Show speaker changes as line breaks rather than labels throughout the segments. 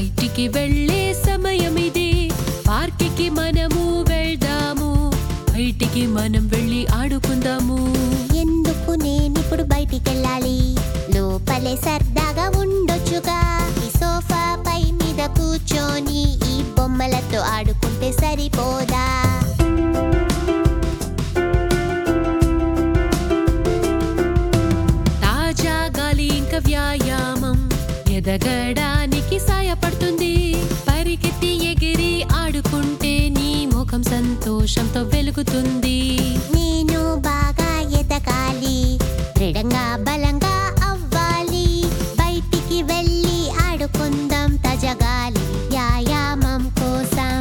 బయటికి వెళ్ళే సమయమిదే పార్కికి మనము వెళ్దాము బయటికి మనం వెళ్ళి ఆడుకుందాము
ఎందుకు నేనిప్పుడు బయటికెళ్ళాలి లోపలే సరదాగా ఉండొచ్చుగా ఈ సోఫా పై మీద కూర్చొని ఈ బొమ్మలతో ఆడుకుంటే సరిపోదా
తాజా గాలి ఇంకా వ్యాయామం ఎదగడానికి సాయపడుతుంది పరిగెత్తి ఎగిరి ఆడుకుంటే నీ ముఖం సంతోషంతో వెలుగుతుంది
నేను బాగా ఎదగాలి దృఢంగా బలంగా అవ్వాలి బయటికి వెళ్ళి ఆడుకుందాం తజగాలి వ్యాయామం కోసం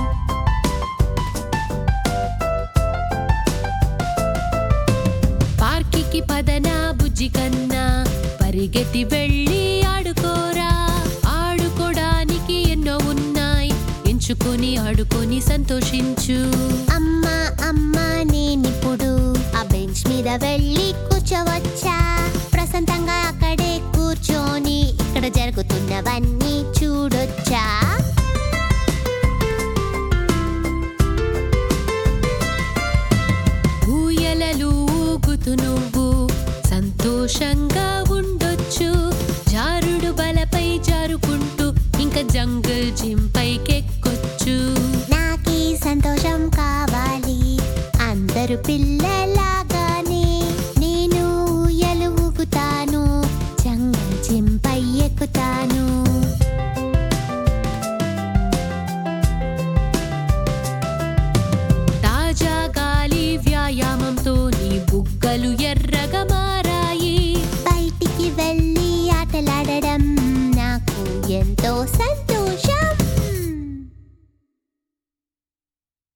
పార్కికి పదనా బుజ్జి కన్నా పరిగెత్తి వెళ్ళి ఆడుకోరా ఆడుకోడానికి ఎన్నో ఉన్నాయి ఎంచుకొని ఆడుకొని సంతోషించు
అమ్మా అమ్మా నేనిప్పుడు ఆ బెంచ్ మీద వెళ్ళి కూర్చోవచ్చా ప్రశాంతంగా అక్కడే కూర్చొని ఇక్కడ జరుగుతున్నవన్నీ చూడొచ్చా
ఊయలలు ఊగుతూ నువ్వు సంతోషంగా ఉండొచ్చు జారుడు బలపై జారుకుంటూ ఇంకా జంగల్ జిమ్ పైకెక్కొచ్చు
నాకీ సంతోషం కావాలి అందరు పిల్లలాగానే నేను ఊయలు ఊగుతాను జంగల్ జిమ్ పై ఎక్కుతాను
తాజా గాలి వ్యాయామంతో నీ బుగ్గలు ఎర్రగా మారాయి
బయటికి వెళ్ళి ఆటలాడడం నాకు ఎంతో స